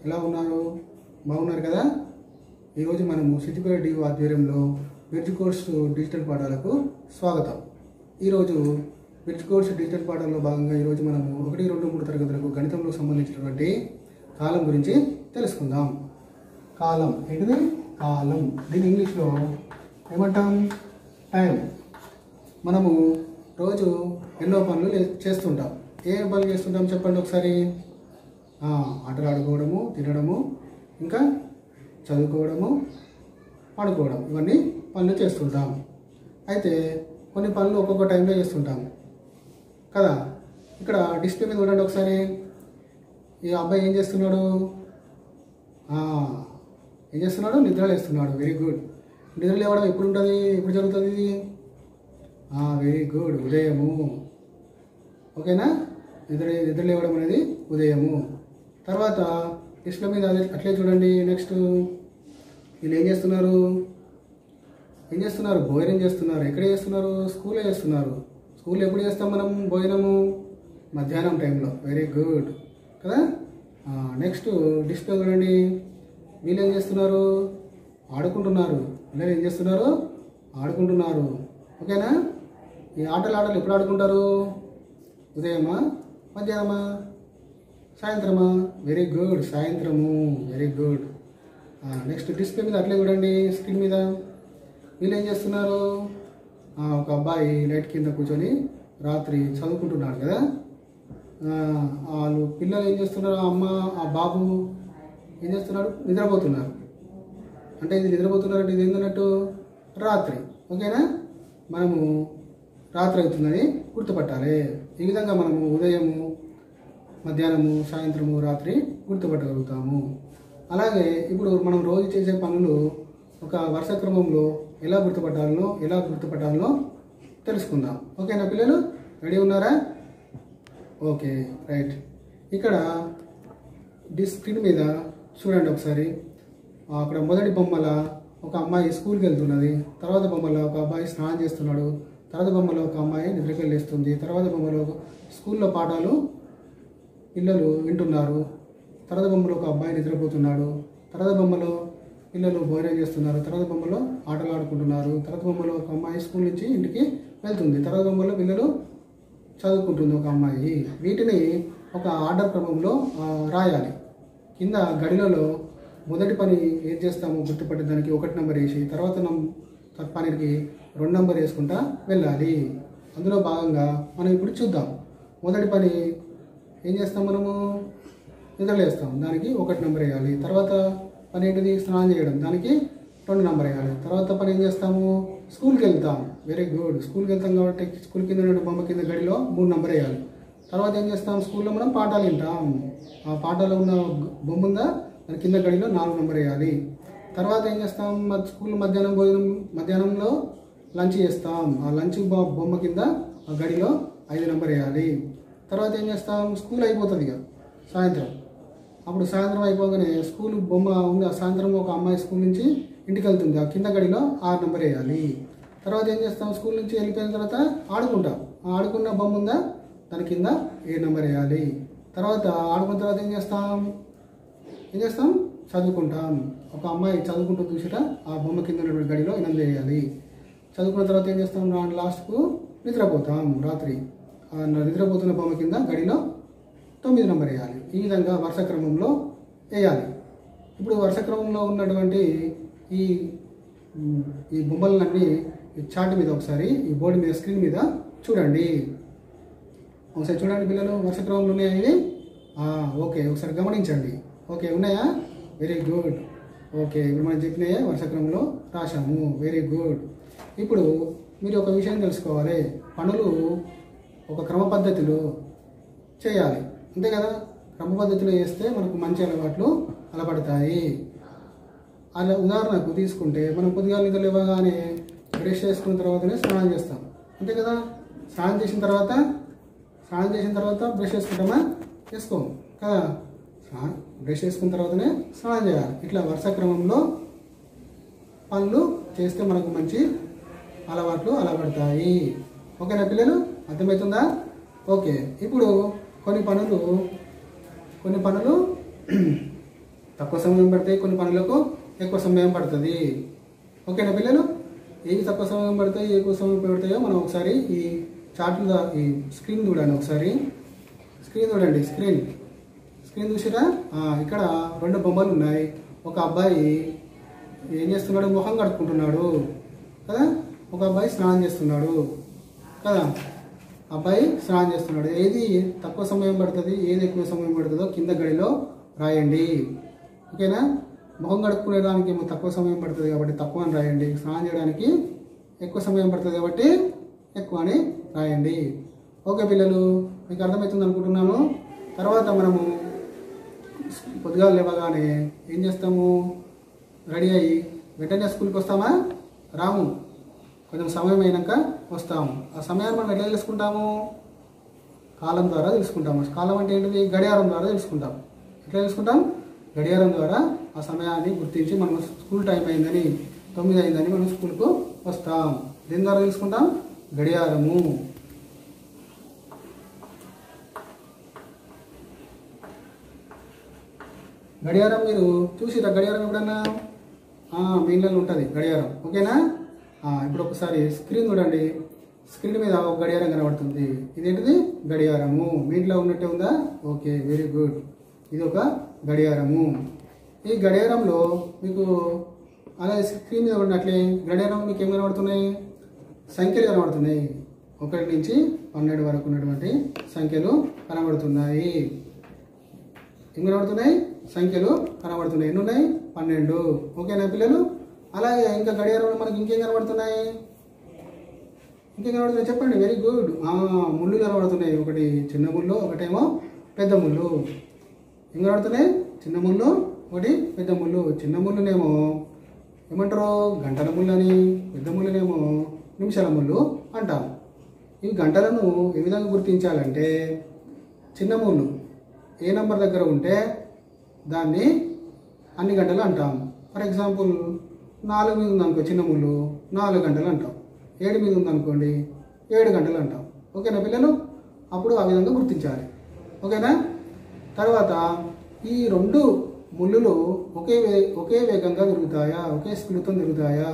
ఎలా ఉన్నారు బాగున్నారు కదా ఈరోజు మనము సిద్దిపేట డిఓ ఆధ్వర్యంలో బ్రిడ్జ్ కోర్సు డిజిటల్ పాఠాలకు స్వాగతం ఈరోజు బ్రిడ్జ్ కోర్సు డిజిటల్ పాఠాల్లో భాగంగా ఈరోజు మనము ఒకటి రెండు మూడు తరగతులకు గణితంలో సంబంధించినటువంటి కాలం గురించి తెలుసుకుందాం కాలం ఏంటిది కాలం దీని ఇంగ్లీష్లో ఏమంటాం టైం మనము రోజు ఎన్నో పనులు లే- చేస్తుంటాం ఏ పనులు చేస్తుంటాం చెప్పండి ఒకసారి ఆ, ఆటలు ఆడుకోవడము తినడము ఇంకా చదువుకోవడము పడుకోవడం ఇవన్నీ పనులు చేస్తుంటాం అయితే కొన్ని పనులు ఒక్కొక్క టైంలో చేస్తుంటాం కదా ఇక్కడ డిస్ప్లే మీద చూడండి ఒకసారి ఈ అబ్బాయి ఏం చేస్తున్నాడు ఆ, ఏం చేస్తున్నాడు నిద్ర లేస్తున్నాడు వెరీ గుడ్ నిద్ర లేవడం ఎప్పుడు ఉంటుంది ఎప్పుడు జరుగుతుంది ఇది వెరీ గుడ్ ఉదయము ఓకేనా నిద్ర నిద్ర లేవడం అనేది ఉదయము తర్వాత డిస్ప్లే మీద అదే అట్లే చూడండి నెక్స్ట్ వీళ్ళు ఏం చేస్తున్నారు ఏం చేస్తున్నారు భోజనం చేస్తున్నారు ఎక్కడ చేస్తున్నారు స్కూల్లో చేస్తున్నారు స్కూల్ ఎప్పుడు చేస్తాం మనం భోజనము మధ్యాహ్నం టైంలో వెరీ గుడ్ కదా నెక్స్ట్ డిస్ప్లే చూడండి వీళ్ళు ఏం చేస్తున్నారు ఆడుకుంటున్నారు పిల్లలు ఏం చేస్తున్నారు ఆడుకుంటున్నారు ఓకేనా ఈ ఆటలు ఆటలు ఎప్పుడు ఆడుకుంటారు ఉదయమా మధ్యాహ్నమా సాయంత్రమా వెరీ గుడ్ సాయంత్రము వెరీ గుడ్ నెక్స్ట్ డిస్ప్లే మీద అట్లే చూడండి స్క్రీన్ మీద వీళ్ళు ఏం చేస్తున్నారు ఆ, ఒక అబ్బాయి లైట్ కింద కూర్చొని రాత్రి చదువుకుంటున్నాడు కదా ఆ, వాళ్ళు పిల్లలు ఏం చేస్తున్నారు ఆ అమ్మ ఆ బాబు ఏం చేస్తున్నాడు నిద్రపోతున్నారు అంటే ఇది నిద్రపోతున్నారంటే ఇది ఏంటన్నట్టు రాత్రి ఓకేనా మనము రాత్రి అవుతుందని గుర్తుపట్టాలి ఈ విధంగా మనము ఉదయము మధ్యాహ్నము సాయంత్రము రాత్రి గుర్తుపట్టగలుగుతాము అలాగే ఇప్పుడు మనం రోజు చేసే పనులు ఒక వరుస క్రమంలో ఎలా గుర్తుపట్టాలనో ఎలా గుర్తుపట్టాలనో తెలుసుకుందాం ఓకేనా పిల్లలు రెడీ ఉన్నారా ఓకే రైట్ ఇక్కడ డి స్క్రీన్ మీద చూడండి ఒకసారి ఆ, అక్కడ మొదటి బొమ్మల ఒక అమ్మాయి స్కూల్కి వెళ్తున్నది తర్వాత బొమ్మలో ఒక అబ్బాయి స్నానం చేస్తున్నాడు తర్వాత బొమ్మలో ఒక అమ్మాయి నిద్రకి వెళ్ళేస్తుంది తర్వాత బొమ్మలో స్కూల్లో పాఠాలు పిల్లలు వింటున్నారు తర్వాత బొమ్మలో ఒక అబ్బాయి నిద్రపోతున్నాడు తర్వాత బొమ్మలో పిల్లలు భోజనం చేస్తున్నారు తర్వాత బొమ్మలో ఆటలు ఆడుకుంటున్నారు తర్వాత బొమ్మలో ఒక అమ్మాయి స్కూల్ నుంచి ఇంటికి వెళ్తుంది తర్వాత బొమ్మలో పిల్లలు చదువుకుంటుంది ఒక అమ్మాయి వీటిని ఒక ఆర్డర్ క్రమంలో ఆ, రాయాలి కింద గడిలలో మొదటి పని ఏం చేస్తామో గుర్తుపట్టడానికి ఒకటి నెంబర్ వేసి తర్వాత నం పనికి రెండు నెంబర్ వేసుకుంటా వెళ్ళాలి అందులో భాగంగా మనం ఇప్పుడు చూద్దాం మొదటి పని ఏం చేస్తాం మనము నిద్రలేస్తాం దానికి ఒకటి నెంబర్ వేయాలి తర్వాత పని ఏంటిది స్నానం చేయడం దానికి రెండు నెంబర్ వేయాలి తర్వాత పని ఏం చేస్తాము స్కూల్కి వెళ్తాం వెరీ గుడ్ స్కూల్కి వెళ్తాం కాబట్టి స్కూల్ కింద ఉన్న బొమ్మ కింద గడిలో మూడు నెంబర్ వేయాలి తర్వాత ఏం చేస్తాం స్కూల్లో మనం పాఠాలు వింటాం ఆ పాఠాలు ఉన్న బొమ్మ ఉందా దాని కింద గడిలో నాలుగు నెంబర్ వేయాలి తర్వాత ఏం చేస్తాం మ- స్కూల్ మధ్యాహ్నం భోజనం మధ్యాహ్నంలో లంచ్ చేస్తాం ఆ లంచ్ బొ- బొమ్మ కింద ఆ గడిలో ఐదు నెంబర్ వేయాలి తర్వాత ఏం చేస్తాం స్కూల్ అయిపోతుంది ఇక సాయంత్రం అప్పుడు సాయంత్రం అయిపోగానే స్కూల్ బొమ్మ ఉంది ఆ సాయంత్రం ఒక అమ్మాయి స్కూల్ నుంచి ఇంటికి వెళ్తుంది ఆ కింద గడిలో ఆరు నెంబర్ వేయాలి తర్వాత ఏం చేస్తాం స్కూల్ నుంచి వెళ్ళిపోయిన తర్వాత ఆడుకుంటాం ఆ ఆడుకున్న బొమ్మ ఉందా దాని కింద ఏడు నెంబర్ వేయాలి తర్వాత ఆడుకున్న తర్వాత ఏం చేస్తాం ఏం చేస్తాం చదువుకుంటాం ఒక అమ్మాయి చదువుకుంటూ చూసిట ఆ బొమ్మ కింద ఉన్నటువంటి గడిలో ఎనిమిది వేయాలి చదువుకున్న తర్వాత ఏం చేస్తాం రా లాస్ట్కు నిద్రపోతాం రాత్రి ఆ నిద్రపోతున్న బొమ్మ కింద గడిలో తొమ్మిది నెంబర్ వేయాలి ఈ విధంగా వరుస క్రమంలో వేయాలి ఇప్పుడు వరుస క్రమంలో ఉన్నటువంటి ఈ మ్, ఈ బొమ్మలన్నీ ఈ చార్ట్ మీద ఒకసారి ఈ బోర్డు మీద స్క్రీన్ మీద చూడండి ఒకసారి చూడండి పిల్లలు వరుస క్రమంలో ఉన్నాయా ఇవి ఆ, ఓకే ఒకసారి గమనించండి ఓకే ఉన్నాయా వెరీ గుడ్ ఓకే ఇప్పుడు మనం చెప్పినాయే వరుస క్రమంలో రాశాము వెరీ గుడ్ ఇప్పుడు మీరు ఒక విషయం తెలుసుకోవాలి పనులు ఒక క్రమ పద్ధతిలో చేయాలి అంతే కదా క్రమ పద్ధతిలో చేస్తే మనకు మంచి అలవాట్లు అలవడతాయి అలా ఉదాహరణకు తీసుకుంటే మనం పొద్దుగాల నిద్ర లేవగానే బ్రష్ చేసుకున్న తర్వాతనే స్నానం చేస్తాం అంతే కదా స్నానం చేసిన తర్వాత స్నానం చేసిన తర్వాత బ్రష్ చేసుకుంటామా చేసుకోము కదా స్నా- బ్రష్ చేసుకున్న తర్వాతనే స్నానం చేయాలి ఇట్లా వరుస క్రమంలో పనులు చేస్తే మనకు మంచి అలవాట్లు అలవడతాయి ఓకేనా పిల్లలు అర్థమవుతుందా ఓకే ఇప్పుడు కొన్ని పనులు కొన్ని పనులు తక్కువ సమయం పడతాయి కొన్ని పనులకు ఎక్కువ సమయం పడుతుంది ఓకేనా పిల్లలు ఏవి తక్కువ సమయం పడతాయి ఎక్కువ సమయం పడతాయో మనం ఒకసారి ఈ చార్ట్ మీద ఈ స్క్రీన్ చూడండి ఒకసారి స్క్రీన్ చూడండి స్క్రీన్ స్క్రీన్ చూసిరా ఆ, ఇక్కడ రెండు బొమ్మలు ఉన్నాయి ఒక అబ్బాయి ఏం చేస్తున్నాడు మొహం కడుక్కుంటున్నాడు కదా ఒక అబ్బాయి స్నానం చేస్తున్నాడు కదా అబ్బాయి స్నానం చేస్తున్నాడు ఏది తక్కువ సమయం పడుతుంది ఏది ఎక్కువ సమయం పడుతుందో కింద గడిలో రాయండి ఓకేనా మొహం కడుక్కునే దానికి ఏమో తక్కువ సమయం పడుతుంది కాబట్టి తక్కువ అని రాయండి స్నానం చేయడానికి ఎక్కువ సమయం పడుతుంది కాబట్టి ఎక్కువ అని రాయండి ఓకే పిల్లలు మీకు అర్థమవుతుంది అనుకుంటున్నాను తర్వాత మనము పొద్దుగాల లేవగానే ఏం చేస్తాము రెడీ అయ్యి వెంటనే స్కూల్కి వస్తామా రాము కొంచెం సమయం అయినాక వస్తాము ఆ సమయాన్ని మనం ఎట్లా తెలుసుకుంటాము కాలం ద్వారా తెలుసుకుంటాము కాలం అంటే ఏంటిది గడియారం ద్వారా తెలుసుకుంటాం ఎట్లా తెలుసుకుంటాం గడియారం ద్వారా ఆ సమయాన్ని గుర్తించి మనం స్కూల్ టైం అయిందని తొమ్మిది అయిందని మనం స్కూల్కు వస్తాం దేని ద్వారా తెలుసుకుంటాం గడియారము గడియారం మీరు చూసిరా గడియారం ఎప్పుడన్నా ఆ, మీ ఇళ్ళలో ఉంటుంది గడియారం ఓకేనా ఆ, ఇప్పుడు ఒకసారి స్క్రీన్ చూడండి స్క్రీన్ మీద ఒక గడియారం కనబడుతుంది ఇదేంటిది గడియారము మీ ఇంట్లో ఉన్నట్టే ఉందా ఓకే వెరీ గుడ్ ఇది ఒక గడియారము ఈ గడియారంలో మీకు అలా స్క్రీన్ మీద ఉన్నట్లే గడియారం మీకు ఏం కనబడుతున్నాయి సంఖ్యలు కనబడుతున్నాయి ఒకటి నుంచి పన్నెండు వరకు ఉన్నటువంటి సంఖ్యలు కనబడుతున్నాయి ఏం కనబడుతున్నాయి సంఖ్యలు కనబడుతున్నాయి ఎన్ని ఉన్నాయి పన్నెండు ఓకేనా పిల్లలు అలాగే ఇంకా గడియారంలో మనకి ఇంకేం కనబడుతున్నాయి ఇంకేం కనబడుతున్నాయి చెప్పండి వెరీ గుడ్ ముళ్ళు కనబడుతున్నాయి ఒకటి చిన్న ముళ్ళు ఒకటేమో పెద్ద ముళ్ళు ఏం కనబడుతున్నాయి చిన్న ముళ్ళు ఒకటి పెద్ద ముళ్ళు చిన్న ముళ్ళునేమో ఏమంటారు గంటల ముళ్ళు అని పెద్ద ముళ్ళునేమో నిమిషాల ముళ్ళు అంటాం ఈ గంటలను ఏ విధంగా గుర్తించాలంటే చిన్న ముళ్ళు ఏ నంబర్ దగ్గర ఉంటే దాన్ని అన్ని గంటలు అంటాం ఫర్ ఎగ్జాంపుల్ నాలుగు మీద ఉందనుకో చిన్న ముళ్ళు నాలుగు గంటలు అంటాం ఏడు మీద ఉందనుకోండి ఏడు గంటలు అంటాం ఓకేనా పిల్లలు అప్పుడు ఆ విధంగా గుర్తించాలి ఓకేనా తర్వాత ఈ రెండు ముళ్ళులు ఒకే వే ఒకే వేగంగా తిరుగుతాయా ఒకే స్పీడ్తో తిరుగుతాయా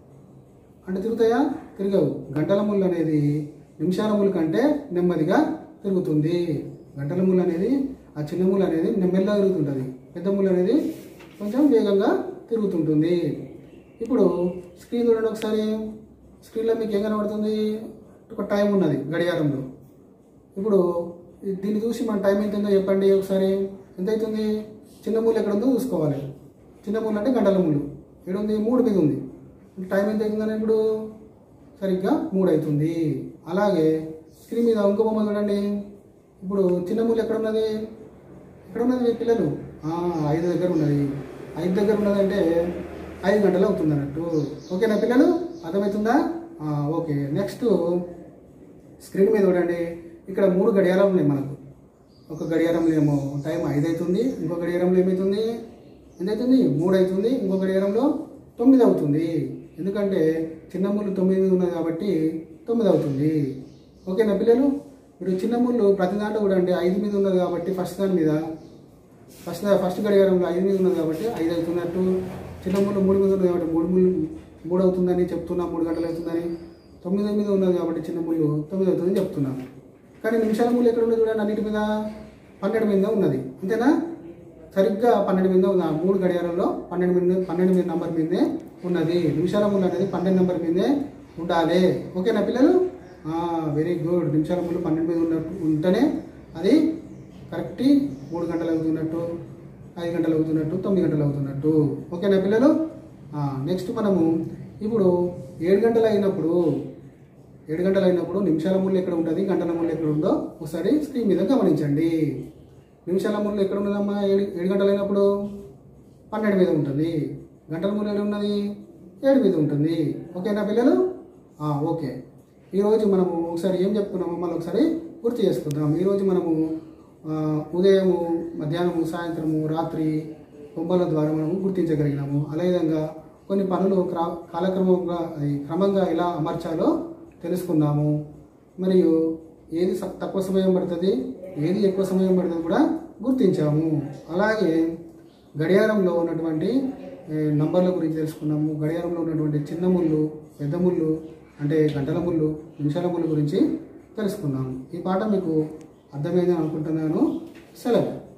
అంటే తిరుగుతాయా తిరగవు గంటల ముళ్ళు అనేది నిమిషాల ముళ్ళు కంటే నెమ్మదిగా తిరుగుతుంది గంటల ముళ్ళు అనేది ఆ చిన్న ముళ్ళు అనేది నెమ్మదిగా తిరుగుతుంటుంది పెద్ద ముళ్ళు అనేది కొంచెం వేగంగా తిరుగుతుంటుంది ఇప్పుడు స్క్రీన్ చూడండి ఒకసారి స్క్రీన్లో మీకు ఏం కనబడుతుంది ఒక టైం ఉన్నది గడియారంలో ఇప్పుడు దీన్ని చూసి మన టైం ఎంత ఉందో చెప్పండి ఒకసారి ఎంత అవుతుంది చిన్న మూలు ఎక్కడ ఉందో చూసుకోవాలి చిన్న మూలు అంటే గంటల మూలు ఎక్కడ ఉంది మూడు మీద ఉంది టైం ఎంత అవుతుందని ఇప్పుడు సరిగ్గా మూడు అవుతుంది అలాగే స్క్రీన్ మీద ఇంకో బొమ్మ చూడండి ఇప్పుడు చిన్న మూలు ఎక్కడ ఉన్నది ఎక్కడ ఉన్నది మీ పిల్లలు ఆ, ఐదు దగ్గర ఉన్నది ఐదు దగ్గర ఉన్నదంటే ఐదు గంటలు అవుతుంది అన్నట్టు ఓకేనా పిల్లలు అర్థమవుతుందా ఆ, ఓకే నెక్స్ట్ స్క్రీన్ మీద చూడండి ఇక్కడ మూడు గడియారాలు ఉన్నాయి మనకు ఒక గడియారంలో ఏమో టైం ఐదు అవుతుంది ఇంకో గడియారంలో ఏమవుతుంది ఎంత అవుతుంది మూడు అవుతుంది ఇంకో గడియారంలో తొమ్మిది అవుతుంది ఎందుకంటే చిన్న ముళ్ళు తొమ్మిది మీద ఉన్నది కాబట్టి తొమ్మిది అవుతుంది ఓకేనా పిల్లలు మీరు చిన్న ముళ్ళు ప్రతి దాంట్లో కూడా అంటే ఐదు మీద ఉన్నది కాబట్టి ఫస్ట్ దాని మీద ఫస్ట్ ఫస్ట్ గడియారంలో ఐదు మీద ఉన్నది కాబట్టి ఐదు అవుతున్నట్టు చిన్న ముళ్ళు మూడు మీద ఉన్నది కాబట్టి మూడు ముళ్ళు మూడు అవుతుందని చెప్తున్నా మూడు గంటలు అవుతుందని తొమ్మిది మీద ఉన్నది కాబట్టి చిన్న ముళ్ళు తొమ్మిది అవుతుందని చెప్తున్నాను కానీ నిమిషాల ముళ్ళు ఎక్కడ ఉన్నది చూడండి అన్నిటి మీద పన్నెండు మీద ఉన్నది అంతేనా సరిగ్గా పన్నెండు మీద ఉంది ఆ మూడు గడియారంలో పన్నెండు మీద పన్నెండు మీద నంబర్ మీదే ఉన్నది నిమిషాల ముళ్ళు అనేది పన్నెండు నెంబర్ మీదే ఉండాలి ఓకేనా పిల్లలు వెరీ గుడ్ నిమిషాల ముళ్ళు పన్నెండు మీద ఉన్నట్టు ఉంటేనే అది కరెక్ట్ మూడు గంటలు అవుతున్నట్టు ఐదు గంటలు అవుతున్నట్టు తొమ్మిది గంటలు అవుతున్నట్టు ఓకేనా పిల్లలు నెక్స్ట్ మనము ఇప్పుడు ఏడు గంటలు అయినప్పుడు ఏడు గంటలు అయినప్పుడు నిమిషాల ముళ్ళు ఎక్కడ ఉంటుంది గంటల ముళ్ళు ఎక్కడ ఉందో ఒకసారి స్క్రీన్ మీద గమనించండి నిమిషాల ముళ్ళు ఎక్కడ ఉన్నదమ్మా ఏడు ఏడు గంటలు అయినప్పుడు పన్నెండు మీద ఉంటుంది గంటల ముళ్ళు ఎక్కడ ఉన్నది ఏడు మీద ఉంటుంది ఓకేనా పిల్లలు ఆ, ఓకే ఈరోజు మనము ఒకసారి ఏం చెప్పుకున్నామో మళ్ళీ ఒకసారి గుర్తు చేసుకుందాం ఈరోజు మనము ఆ, ఉదయము మధ్యాహ్నము సాయంత్రము రాత్రి బొమ్మల ద్వారా మనము గుర్తించగలిగినాము అదేవిధంగా కొన్ని పనులు క్రా కాలక్రమంగా అది క్రమంగా ఎలా అమర్చాలో తెలుసుకున్నాము మరియు ఏది స- తక్కువ సమయం పడుతుంది ఏది ఎక్కువ సమయం పడుతుంది కూడా గుర్తించాము అలాగే గడియారంలో ఉన్నటువంటి ఏ, నంబర్ల గురించి తెలుసుకున్నాము గడియారంలో ఉన్నటువంటి చిన్న ముళ్ళు పెద్ద ముళ్ళు అంటే గంటల ముళ్ళు నిమిషాల ముళ్ళు గురించి తెలుసుకున్నాము ఈ పాట మీకు అర్థమైందని అనుకుంటున్నాను సెలవు